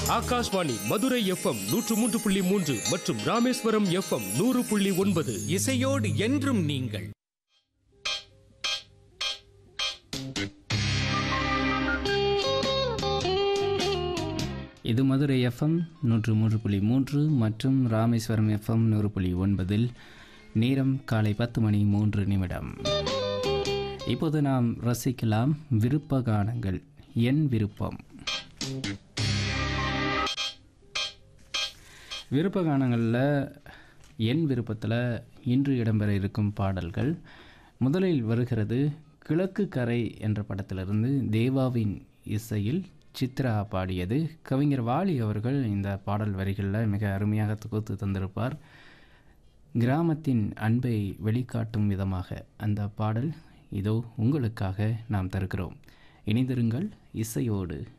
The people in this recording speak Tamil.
ஆகாஷ்வாணி மதுரை எஃப்எம் நூற்று மூன்று புள்ளி மூன்று மற்றும் ராமேஸ்வரம் எஃப்எம் நூறு புள்ளி ஒன்பது இசையோடு என்றும் நீங்கள் இது மதுரை எஃப்எம் நூற்று மூன்று புள்ளி மூன்று மற்றும் ராமேஸ்வரம் எஃப்எம் நூறு புள்ளி ஒன்பதில் நேரம் காலை பத்து மணி மூன்று நிமிடம் இப்போது நாம் ரசிக்கலாம் விருப்ப கானங்கள் என் விருப்பம் விருப்ப கானங்களில் என் விருப்பத்தில் இன்று இடம்பெற இருக்கும் பாடல்கள் முதலில் வருகிறது கிழக்கு கரை என்ற படத்திலிருந்து தேவாவின் இசையில் சித்ரா பாடியது கவிஞர் வாலி அவர்கள் இந்த பாடல் வரிகளில் மிக அருமையாக தொகுத்து தந்திருப்பார் கிராமத்தின் அன்பை வெளிக்காட்டும் விதமாக அந்த பாடல் இதோ உங்களுக்காக நாம் தருகிறோம் இணைந்திருங்கள் இசையோடு